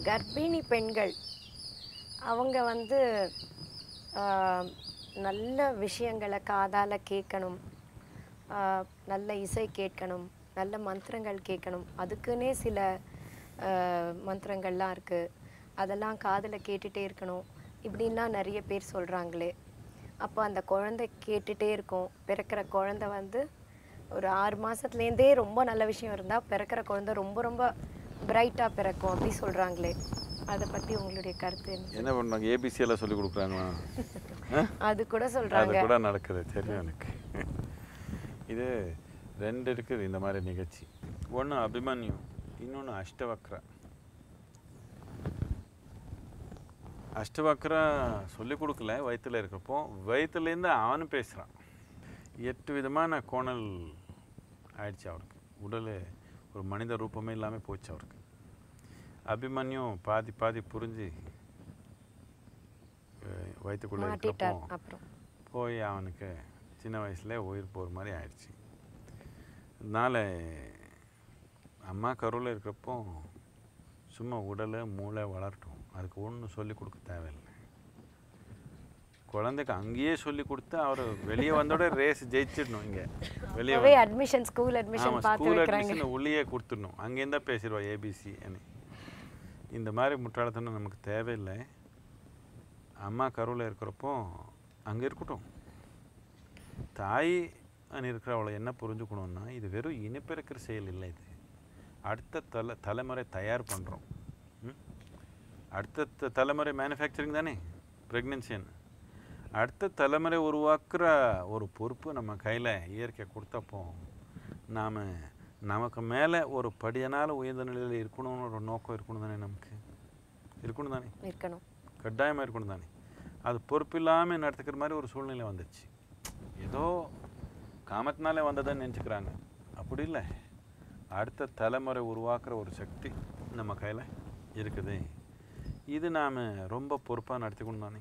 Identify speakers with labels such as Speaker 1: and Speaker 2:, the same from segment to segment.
Speaker 1: கர்ப்பிணி பெண்கள் அவங்க வந்து ஆஹ், நல்ல விஷயங்களை காதால் கேட்கணும் ஆஹ், நல்ல இசை கேட்கணும் நல்ல மந்திரங்கள் கேட்கணும் அதுக்குன்னே சில ஆஹ், மந்திரங்கள்லாம் இருக்குது அதெல்லாம் காதில் கேட்டுட்டே இருக்கணும் இப்படின்லாம் நிறைய பேர் சொல்கிறாங்களே அப்போ அந்த குழந்தை கேட்டுட்டே இருக்கும் பிறக்கிற குழந்தை வந்து ஒரு ஆறு மாதத்துலேருந்தே ரொம்ப நல்ல விஷயம் இருந்தால் பிறக்கிற குழந்தை ரொம்ப ரொம்ப பிரைட்டாக பிறக்கும் அப்படி சொல்கிறாங்களே அதை பற்றி உங்களுடைய கருத்து என்ன
Speaker 2: என்ன பண்ணுறாங்க ஏபிசி எல்லாம் சொல்லி கொடுக்குறாங்களா ஆ?
Speaker 1: அது கூட
Speaker 2: அது
Speaker 1: சொல்கிறாங்க
Speaker 2: கூட நடக்குது தெரியும் எனக்கு இது ரெண்டு இருக்குது இந்த மாதிரி நிகழ்ச்சி ஒன்று அபிமன்யு இன்னொன்று அஷ்டவக்ரா அஷ்டவக்ரா சொல்லி கொடுக்கல வயித்துல இருக்கிறப்போ வயிற்றுலேருந்து அவனும் பேசுகிறான் எட்டு விதமான கோணல் ஆயிடுச்சு அவருக்கு உடல் ஒரு மனித ரூபமே இல்லாமல் போச்சு அவருக்கு அபிமன்யும் பாதி பாதி புரிஞ்சு அஹ், வயித்துக்குள்ளே
Speaker 1: மாட்டிட்டார்
Speaker 2: இருக்கிறப்போ
Speaker 1: அப்புறம்
Speaker 2: போய் அவனுக்கு சின்ன வயசுல உயிர் போகிற மாதிரி ஆயிடுச்சு அதனால் அம்மா கருவில் இருக்கிறப்போ சும்மா உடல் மூளை வளரட்டும் அதுக்கு ஒன்றும் சொல்லி கொடுக்க தேவையில்லை குழந்தைக்கு அங்கேயே சொல்லி கொடுத்து அவர் வெளியே வந்தோட ரேஸ் ஜெயிச்சிடணும் இங்கே வெளியே
Speaker 1: அப்பவே அட்மிஷன் ஸ்கூல் அட்மிஷன்
Speaker 2: ஆமாம்
Speaker 1: பார்த்து
Speaker 2: ஸ்கூல்
Speaker 1: வைக்கிறாங்க
Speaker 2: அட்மிஷன் உள்ளேயே கொடுத்துடணும் அங்கேருந்தா பேசிடுவா ஏபிசி இந்த மாதிரி முட்டாளத்தனம் நமக்கு தேவையில்லை அம்மா கருவில் இருக்கிறப்போ அங்கே இருக்கட்டும் தாய் அனு இருக்கிறவளை என்ன புரிஞ்சுக்கணும்னா இது வெறும் இனப்பெருக்கிற செயல் இல்லை இது அடுத்த தலை தலைமுறை தயார் பண்ணுறோம் அடுத்த த- தலைமுறை மேனுஃபேக்சரிங் தானே ப்ரெக்னென்சின்னு அடுத்த தலைமுறை உருவாக்குற ஒரு பொறுப்பு நம்ம கையில் இயற்கை கொடுத்தப்போ நாம் நமக்கு மேலே ஒரு படியனால் உயர்ந்த நிலையில் இருக்கணும்னு ஒரு நோக்கம் இருக்கணும் தானே நமக்கு இருக்கணும் தானே
Speaker 1: இருக்கணும்
Speaker 2: கட்டாயமாக இருக்கணும் தானே அது பொறுப்பில்லாமல் நடத்துக்கிற மாதிரி ஒரு சூழ்நிலை வந்துச்சு ஏதோ காமத்தினாலே வந்ததுன்னு நினச்சிக்கிறாங்க அப்படி இல்லை அடுத்த தலைமுறை உருவாக்குற ஒரு சக்தி நம்ம கையில் இருக்குது இது நாம் ரொம்ப பொறுப்பாக நடத்திக்கணும் தானே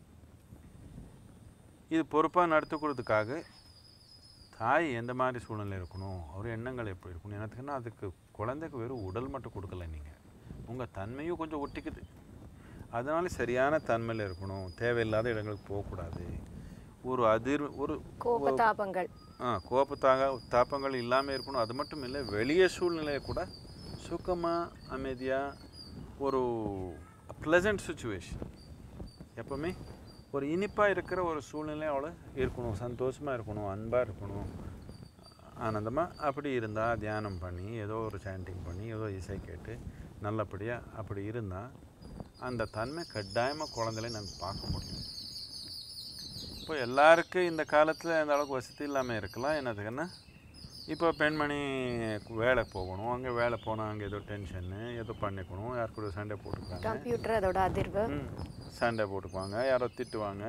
Speaker 2: இது பொறுப்பாக நடத்திக்கிறதுக்காக தாய் எந்த மாதிரி சூழ்நிலை இருக்கணும் அவர் எண்ணங்கள் எப்படி இருக்கணும் எனக்குன்னா அதுக்கு குழந்தைக்கு வெறும் உடல் மட்டும் கொடுக்கல நீங்கள் உங்கள் தன்மையும் கொஞ்சம் ஒட்டிக்குது அதனால சரியான தன்மையில் இருக்கணும் தேவையில்லாத இடங்களுக்கு போகக்கூடாது ஒரு அதிர் ஒரு
Speaker 1: கோபதாபங்கள்
Speaker 2: ஆ கோப தாக தாப்பங்கள் இல்லாமல் இருக்கணும் அது மட்டும் இல்லை வெளியே சூழ்நிலையை கூட சுகமாக அமைதியாக ஒரு ப்ளசன்ட் சுச்சுவேஷன் எப்பவுமே ஒரு இனிப்பாக இருக்கிற ஒரு சூழ்நிலை அவளை இருக்கணும் சந்தோஷமாக இருக்கணும் அன்பாக இருக்கணும் ஆனந்தமாக அப்படி இருந்தால் தியானம் பண்ணி ஏதோ ஒரு சாண்டிங் பண்ணி ஏதோ இசை கேட்டு நல்லபடியாக அப்படி இருந்தால் அந்த தன்மை கட்டாயமாக குழந்தைகளை நம்ம பார்க்க முடியும் இப்போ எல்லாருக்கும் இந்த காலத்தில் அந்த அளவுக்கு வசதி இல்லாமல் இருக்கலாம் என்னதுக்குன்னா இப்போ பெண்மணி வேலை போகணும் அங்கே வேலை போனால் அங்கே ஏதோ டென்ஷன்னு ஏதோ பண்ணிக்கணும் யார் கூட சண்டை போட்டுக்கிறாங்க
Speaker 1: கம்ப்யூட்டர் அதோட அதிர்வு
Speaker 2: ம், சண்டை போட்டுக்குவாங்க யாரோ திட்டுவாங்க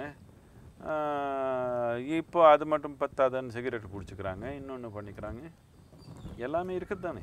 Speaker 2: ஆஹ், இப்போ அது மட்டும் பத்தாதுன்னு சிகரெட் பிடிச்சிக்கிறாங்க இன்னொன்று பண்ணிக்கிறாங்க எல்லாமே இருக்குது தானே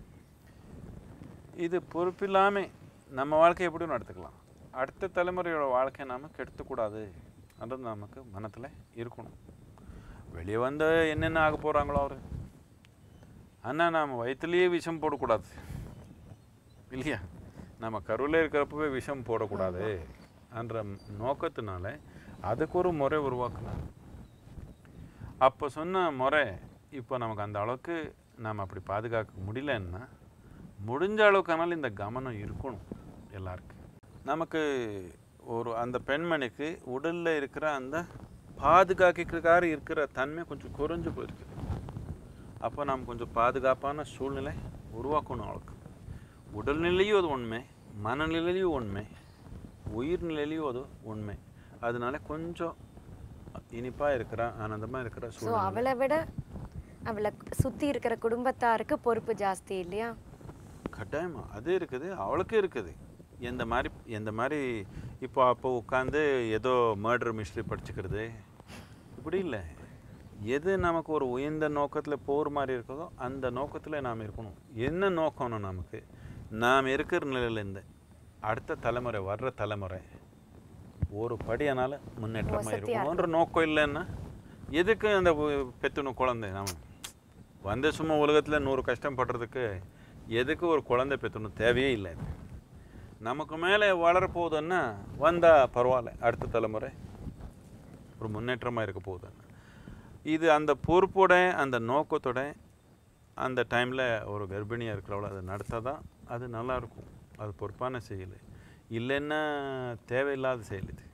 Speaker 2: இது பொறுப்பில்லாமல் நம்ம வாழ்க்கையை எப்படியும் நடத்துக்கலாம் அடுத்த தலைமுறையோட வாழ்க்கையை நாம் கெடுத்துக்கூடாதுன்றது நமக்கு மனத்தில் இருக்கணும் வெளியே வந்து என்னென்ன ஆக போகிறாங்களோ அவர் ஆனால் நாம் வயிற்றுலேயே விஷம் போடக்கூடாது இல்லையா நம்ம கருவில் இருக்கிறப்பவே விஷம் போடக்கூடாது என்ற நோக்கத்தினால அதுக்கு ஒரு முறை உருவாக்கணும் அப்போ சொன்ன முறை இப்போ நமக்கு அந்த அளவுக்கு நாம் அப்படி பாதுகாக்க முடியலன்னா முடிஞ்ச அளவுக்கானாலும் இந்த கவனம் இருக்கணும் எல்லாருக்கும் நமக்கு ஒரு அந்த பெண்மணிக்கு உடலில் இருக்கிற அந்த பாதுகாக்கிறதுக்காக இருக்கிற தன்மை கொஞ்சம் குறைஞ்சு போயிருக்கு அப்போ நாம் கொஞ்சம் பாதுகாப்பான சூழ்நிலை உருவாக்கணும் அவளுக்கு உடல்நிலையும் அது உண்மை மனநிலையும் உண்மை உயிர்நிலையிலையும் அது உண்மை அதனால கொஞ்சம் இனிப்பாக இருக்கிற ஆனந்தமாக இருக்கிற
Speaker 1: ஸோ
Speaker 2: சூழ்நிலை
Speaker 1: அவளை விட அவளை சுற்றி இருக்கிற குடும்பத்தாருக்கு பொறுப்பு ஜாஸ்தி இல்லையா
Speaker 2: கட்டாயமா அது இருக்குது அவளுக்கு இருக்குது எந்த மாதிரி எந்த மாதிரி இப்போ அப்போ உட்காந்து ஏதோ மர்டர் மிஸ்ட்ரி படிச்சுக்கிறது இப்படி இல்லை எது நமக்கு ஒரு உயர்ந்த நோக்கத்தில் போகிற மாதிரி இருக்குதோ அந்த நோக்கத்தில் நாம் இருக்கணும் என்ன நோக்கம்னு நமக்கு நாம் இருக்கிற நிலையிலேருந்து அடுத்த தலைமுறை வர்ற தலைமுறை ஒரு படியானால முன்னேற்றமாக
Speaker 1: வசதியா
Speaker 2: இருக்கணுன்ற நோக்கம் இல்லைன்னா எதுக்கு அந்த உ- பெத்துணும் குழந்தை நாம வந்து சும்மா உலகத்தில் நூறு கஷ்டம் படுறதுக்கு எதுக்கு ஒரு குழந்தை பெற்றணும் தேவையே இல்லை இது நமக்கு மேலே வளரப்போகுதுன்னா வந்தால் பரவாயில்ல அடுத்த தலைமுறை ஒரு முன்னேற்றமாக இருக்க போகுதுன்னு இது அந்த பொறுப்போட அந்த நோக்கத்தோட அந்த டைமில் ஒரு கர்ப்பிணியாக இருக்கிறவள அதை நடத்தா தான் அது நல்லா இருக்கும் அது பொறுப்பான செயல் இல்லைன்னா தேவையில்லாத செயல் இது